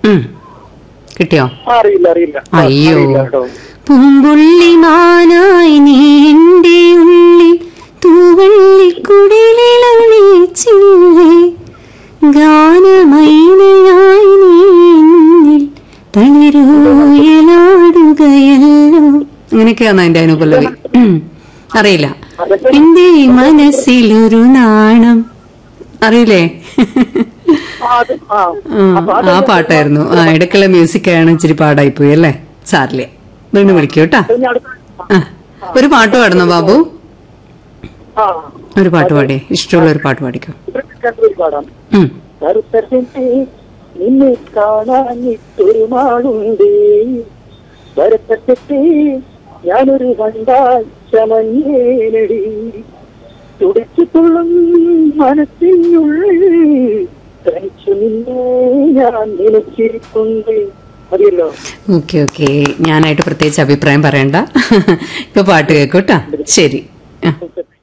ഉം. കിട്ടിയോ അറിയില്ല അറിയില്ല അയ്യോ അറിയില്ല കേട്ടോ പൂമ്പുള്ളി മാനായി നീ എന്റെ ഉള്ളിൽ തൂവള്ളിക്കുടിലൊളിച്ചില്ലേ ഗാനമൈനയായി നീ എന്നിൽ തളിരൂയലാടുകയല്ലോ അങ്ങനെയൊക്കെയാണോ എന്റെ അനുപല്ലവി ഉം. അറിയില്ല എന്റെ മനസ്സിലൊരു നാണം അറിയില്ലേ ആ, അത് ആ ഉം, അപ്പൊ ആ അതൊക്കെ പാട്ടായിരുന്നു ആ ഇടയ്ക്കുള്ള മ്യൂസിക് ആണ് ഇച്ചിരി പാടായി പോയി അല്ലേ സാറില്ലേ വീണ്ടും വിളിക്കൂ കേട്ടാ ഇനി അടുത്ത ആ ഒരു പാട്ട് പാടുന്നോ ബാബു ആ ഒരു പാട്ട് പാടിയേ ഇഷ്ടമുള്ള ഒരു പാട്ട് പാടിക്കോ ഒരു പാടാം ഉം. കറുത്തരസന്റെ നിന്നെ കാണാനിട്ടൊരു നാളുണ്ട് വരത്തത്തെ ഞാനൊരു വണ്ടാച്ചമഞ്ഞേനടി തുടിച്ചു തുള്ളും മനസ്സിനുള്ളിൽ തനിച്ചു നിന്നെ ഞാൻ നിലച്ചിരിക്കുന്നുണ്ട് മതിയല്ലോ ഓക്കെ ഓക്കെ ഞാനായിട്ട് പ്രത്യേകിച്ച് അഭിപ്രായം പറയണ്ട ഇപ്പൊ പാട്ട് കേൾക്കൂട്ടാ ശരി ആ ഓക്കെ